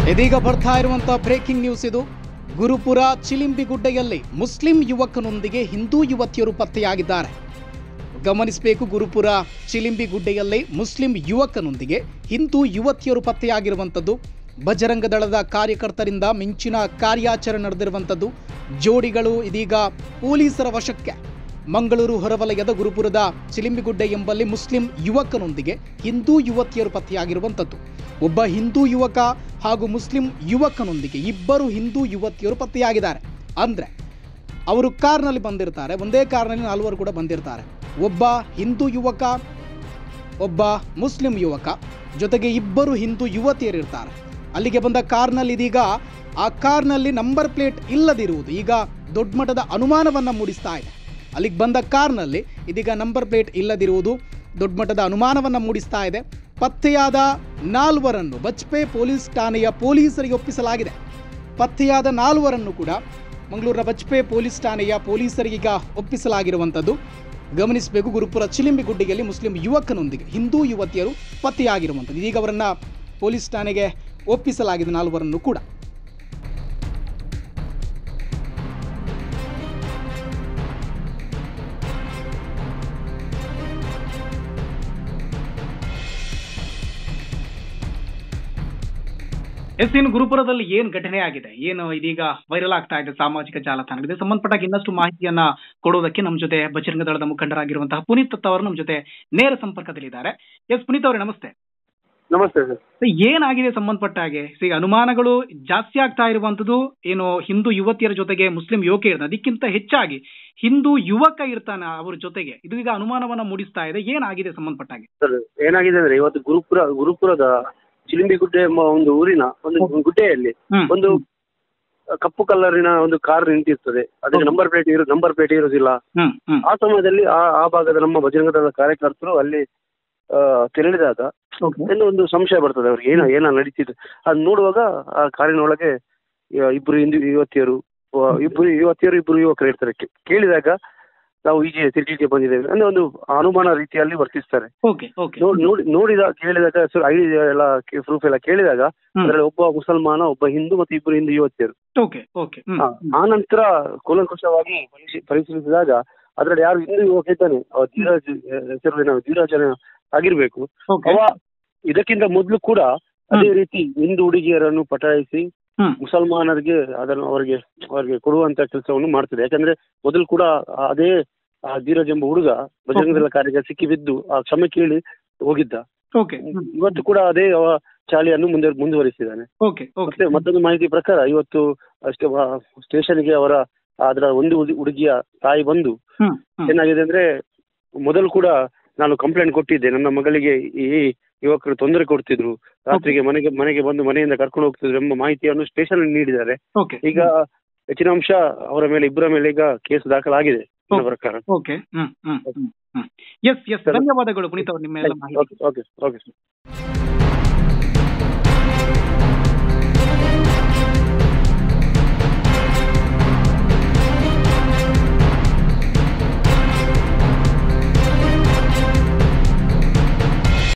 ಇದೀಗ ಬರ್ತಾ ಇರುವಂತಹ ಬ್ರೇಕಿಂಗ್ ನ್ಯೂಸ್ ಇದು ಗುರುಪುರ ಚಿಲಿಂಬಿಗುಡ್ಡೆಯಲ್ಲಿ ಮುಸ್ಲಿಂ ಯುವಕನೊಂದಿಗೆ ಹಿಂದೂ ಯುವತಿಯರು ಪತ್ತೆಯಾಗಿದ್ದಾರೆ ಗಮನಿಸಬೇಕು ಗುರುಪುರ ಚಿಲಿಂಬಿಗುಡ್ಡೆಯಲ್ಲಿ ಮುಸ್ಲಿಂ ಯುವಕನೊಂದಿಗೆ ಹಿಂದೂ ಯುವತಿಯರು ಪತ್ತೆಯಾಗಿರುವಂಥದ್ದು ಬಜರಂಗ ದಳದ ಕಾರ್ಯಕರ್ತರಿಂದ ಮಿಂಚಿನ ಕಾರ್ಯಾಚರಣೆ ನಡೆದಿರುವಂಥದ್ದು ಜೋಡಿಗಳು ಇದೀಗ ಪೊಲೀಸರ ವಶಕ್ಕೆ ಮಂಗಳೂರು ಹೊರವಲಯದ ಗುರುಪುರದ ಚಿಲಿಂಬಿಗುಡ್ಡೆ ಎಂಬಲ್ಲಿ ಮುಸ್ಲಿಂ ಯುವಕನೊಂದಿಗೆ ಹಿಂದೂ ಯುವತಿಯರು ಪತ್ತೆಯಾಗಿರುವಂಥದ್ದು ಒಬ್ಬ ಹಿಂದೂ ಯುವಕ ಹಾಗೂ ಮುಸ್ಲಿಂ ಯುವಕನೊಂದಿಗೆ ಇಬ್ಬರು ಹಿಂದೂ ಯುವತಿಯರು ಪತ್ತೆಯಾಗಿದ್ದಾರೆ ಅಂದರೆ ಅವರು ಕಾರ್ನಲ್ಲಿ ಬಂದಿರ್ತಾರೆ ಒಂದೇ ಕಾರ್ನಲ್ಲಿ ನಾಲ್ವರು ಕೂಡ ಬಂದಿರ್ತಾರೆ ಒಬ್ಬ ಹಿಂದೂ ಯುವಕ ಒಬ್ಬ ಮುಸ್ಲಿಂ ಯುವಕ ಜೊತೆಗೆ ಇಬ್ಬರು ಹಿಂದೂ ಯುವತಿಯರಿರ್ತಾರೆ ಅಲ್ಲಿಗೆ ಬಂದ ಕಾರ್ನಲ್ಲಿ ಇದೀಗ ಆ ಕಾರ್ನಲ್ಲಿ ನಂಬರ್ ಪ್ಲೇಟ್ ಇಲ್ಲದಿರುವುದು ಈಗ ದೊಡ್ಡ ಮಟ್ಟದ ಅನುಮಾನವನ್ನು ಮೂಡಿಸ್ತಾ ಇದೆ ಅಲ್ಲಿಗೆ ಬಂದ ಕಾರ್ನಲ್ಲಿ ಇದೀಗ ನಂಬರ್ ಪ್ಲೇಟ್ ಇಲ್ಲದಿರುವುದು ದೊಡ್ಡ ಮಟ್ಟದ ಅನುಮಾನವನ್ನು ಮೂಡಿಸ್ತಾ ಇದೆ ಪತ್ತೆಯಾದ ನಾಲ್ವರನ್ನು ಬಜ್ಪೆ ಪೊಲೀಸ್ ಠಾಣೆಯ ಪೊಲೀಸರಿಗೆ ಒಪ್ಪಿಸಲಾಗಿದೆ ಪತ್ತೆಯಾದ ನಾಲ್ವರನ್ನು ಕೂಡ ಮಂಗಳೂರಿನ ಬಜ್ಪೆ ಪೊಲೀಸ್ ಠಾಣೆಯ ಪೊಲೀಸರಿಗೀಗ ಒಪ್ಪಿಸಲಾಗಿರುವಂಥದ್ದು ಗಮನಿಸಬೇಕು ಗುರುಪುರ ಚಿಲಿಂಬಿಗುಡ್ಡಿಯಲ್ಲಿ ಮುಸ್ಲಿಂ ಯುವಕನೊಂದಿಗೆ ಹಿಂದೂ ಯುವತಿಯರು ಪತ್ತೆಯಾಗಿರುವಂಥದ್ದು ಇದೀಗ ಅವರನ್ನು ಪೊಲೀಸ್ ಠಾಣೆಗೆ ಒಪ್ಪಿಸಲಾಗಿದೆ ನಾಲ್ವರನ್ನು ಕೂಡ ಎಸ್ ಇನ್ನು ಗುರುಪುರದಲ್ಲಿ ಏನ್ ಘಟನೆ ಆಗಿದೆ ಏನು ಇದೀಗ ವೈರಲ್ ಆಗ್ತಾ ಇದೆ ಸಾಮಾಜಿಕ ಜಾಲತಾಣಗಳಿಗೆ ಸಂಬಂಧಪಟ್ಟ ಇನ್ನಷ್ಟು ಮಾಹಿತಿಯನ್ನ ಕೊಡೋದಕ್ಕೆ ನಮ್ಮ ಜೊತೆ ಬಜರಂಗ ದಳದ ಮುಖಂಡರಾಗಿರುವಂತಹ ಪುನೀತ್ ದತ್ತ ಅವರು ನಮ್ಮ ಜೊತೆ ನೇರ ಸಂಪರ್ಕದಲ್ಲಿದ್ದಾರೆ ಎಸ್ ಪುನೀತ್ ಅವರೇ ನಮಸ್ತೆ ನಮಸ್ತೆ ಸರ್ So, ಏನಾಗಿದೆ ಸಂಬಂಧಪಟ್ಟ ಹಾಗೆ So, ಈಗ ಅನುಮಾನಗಳು ಜಾಸ್ತಿ ಆಗ್ತಾ ಇರುವಂತದ್ದು ಏನು ಹಿಂದೂ ಯುವತಿಯರ ಜೊತೆಗೆ ಮುಸ್ಲಿಂ ಯುವಕ ಇರ್ತಾನೆ ಅದಕ್ಕಿಂತ ಹೆಚ್ಚಾಗಿ ಹಿಂದೂ ಯುವಕ ಇರ್ತಾನೆ ಅವ್ರ ಜೊತೆಗೆ ಇದು ಈಗ ಅನುಮಾನವನ್ನ ಮೂಡಿಸ್ತಾ ಇದೆ ಏನಾಗಿದೆ ಸಂಬಂಧಪಟ್ಟ ಹಾಗೆ ಸರ್ ಏನಾಗಿದೆ ಅಂದ್ರೆ ಇವತ್ತು ಗುರುಪುರ ಗುರುಪುರದ ಚಿಲಿಂಬಿಗುಡ್ಡೆ ಎಂಬ ಒಂದು ಊರಿನ ಒಂದು ಗುಡ್ಡೆಯಲ್ಲಿ ಹ್ಮ್. ಒಂದು ಕಪ್ಪು ಕಲರಿನ ಒಂದು ಕಾರ್ ನಿಂತಿರ್ತದೆ ಅದಕ್ಕೆ ಹೌದು. ನಂಬರ್ ಪ್ಲೇಟ್ ಇರೋ ನಂಬರ್ ಪ್ಲೇಟ್ ಇರೋದಿಲ್ಲ ಹ್ಮ್ ಹ್ಮ್ ಆ ಸಮಯದಲ್ಲಿ ಆ ಆ ಭಾಗದ ನಮ್ಮ ಬಜರಂಗದಳ ಕಾರ್ಯಕರ್ತರು ಅಲ್ಲಿ ಆ, ತೆರಳಿದಾಗ ಓಕೆ ಏನೋ ಒಂದು ಸಂಶಯ ಬರ್ತದೆ ಅವ್ರಿಗೆ ಏನ ಏನ ನಡೀತಿದೆ ಅದ್ ನೋಡುವಾಗ ಆ ಕಾರಿನೊಳಗೆ ಆ, ಇಬ್ರು ಹಿಂದೂ ಯುವತಿಯರು ಆ, ಇಬ್ರು ಯುವತಿಯರು ಇಬ್ರು ಯುವಕರು ಇರ್ತಾರೆ ಕೇ- ಕೇಳಿದಾಗ ನಾವು ಈಜೆ ತಿರುಗಲಿಕ್ಕೆ ಬಂದಿದ್ದೇವೆ ಅಂದ್ರೆ ಒಂದು ಅನುಮಾನ ರೀತಿಯಲ್ಲಿ ವರ್ತಿಸ್ತಾರೆ ಓಕೆ ಓಕೆ ನೋಡ್- ನೋಡಿ ನೋಡಿದ ಕೇಳಿದಾಗ ಐಡಿ ಎಲ್ಲ ಪ್ರೂಫ್ ಎಲ್ಲ ಕೇಳಿದಾಗ ಹ್ಮ್. ಅದರಲ್ಲಿ ಒಬ್ಬ ಮುಸಲ್ಮಾನ ಒಬ್ಬ ಹಿಂದೂ ಮತ್ತು ಇಬ್ಬರು ಹಿಂದೂ ಯುವತಿಯರು ಓಕೆ ಓಕೆ ಹ್ಮ್ ಆ, ಆ ನಂತರ ಕೂಲಂಕುಷವಾಗಿ ಪರಿಶೀ- ಪರಿಶೀಲಿಸಿದಾಗ ಅದರಲ್ಲಿ ಯಾರು ಹಿಂದೂ ಯುವಕ ಇದ್ದಾನೆ ಅವ ಧೀರಾಜ್ ಆ, ಹೆಸರು ಏನೋ ಧೀರಾಜನ ಆಗಿರ್ಬೇಕು ಓಕೆ ಅವ ಇದಕ್ಕಿಂತ ಮೊದಲು ಕೂಡ ಅದೇ ರೀತಿ ಹಿಂದೂ ಹುಡುಗಿಯರನ್ನು ಪಟಾಯಿಸಿ ಹ್ಮ್ ಮುಸಲ್ಮಾನರಿಗೆ ಅದನ್ನು ಅವರಿಗೆ ಅವರಿಗೆ ಕೊಡುವಂತ ಕೆಲಸವನ್ನು ಮಾಡ್ತಿದೆ ಯಾಕಂದ್ರೆ ಮೊದಲು ಕೂಡ ಅದೇ ಆ ಧೀರಜ್ ಎಂಬ ಹುಡುಗ ಬಜರಂಗದಳ ಕಾರ್ಯಕ್ಕೆ ಸಿಕ್ಕಿ ಬಿದ್ದು ಆ ಕ್ಷಮೆ ಕೇಳಿ ಹೋಗಿದ್ದ ಓಕೆ ಹ್ಮ್ ಇವತ್ತು ಕೂಡ ಅದೇ ಅವ ಚಾಳಿಯನ್ನು ಮುಂದೆ ಮುಂದುವರಿಸಿದ್ದಾನೆ ಓಕೆ ಓಕೆ ಮತ್ತೆ ಮತ್ತೊಂದು ಮಾಹಿತಿ ಪ್ರಕಾರ ಇವತ್ತು ಅಷ್ಟೇ ಸ್ಟೇಷನ್ಗೆ ಅವರ ಅದರ ಒಂದು ಹುಡು- ಹುಡುಗಿಯ ತಾಯಿ ಬಂದು ಹ್ಮ್ ಹ್ಮ್ ಏನಾಗಿದೆ ಅಂದ್ರೆ ಮೊದಲು ಕೂಡ ನಾನು ಕಂಪ್ಲೇಂಟ್ ಕೊಟ್ಟಿದ್ದೆ ನನ್ನ ಮಗಳಿಗೆ ಈ ಯುವಕರು ತೊಂದರೆ ಕೊಡ್ತಿದ್ರು ರಾತ್ರಿಗೆ ಮನೆಗೆ ಮನೆಗೆ ಬಂದು ಮನೆಯಿಂದ ಕರ್ಕೊಂಡು ಹೋಗ್ತಿದ್ರು ಎಂಬ ಮಾಹಿತಿಯನ್ನು ಸ್ಟೇಷನ್ ನೀಡಿದ್ದಾರೆ ಓಕೆ ಈಗ ಹೆಚ್ಚಿನ ಅಂಶ ಅವರ ಮೇಲೆ ಇಬ್ಬರ ಮೇಲೆ ಈಗ ಕೇಸ್ ದಾಖಲಾಗಿದೆ ನನ್ನ ಪ್ರಕಾರ ಓಕೆ ಹ್ಮ್ ಹ್ಮ್ ಹ್ಮ್ ಹ್ಮ್ ಎಸ್ ಎಸ್ ಧನ್ಯವಾದಗಳು ಪುನೀತ್ ಅವರು ನಿಮ್ಮ ಎಲ್ಲ ಮಾಹಿತಿ ಓಕೆ ಓಕೆ ಓಕೆ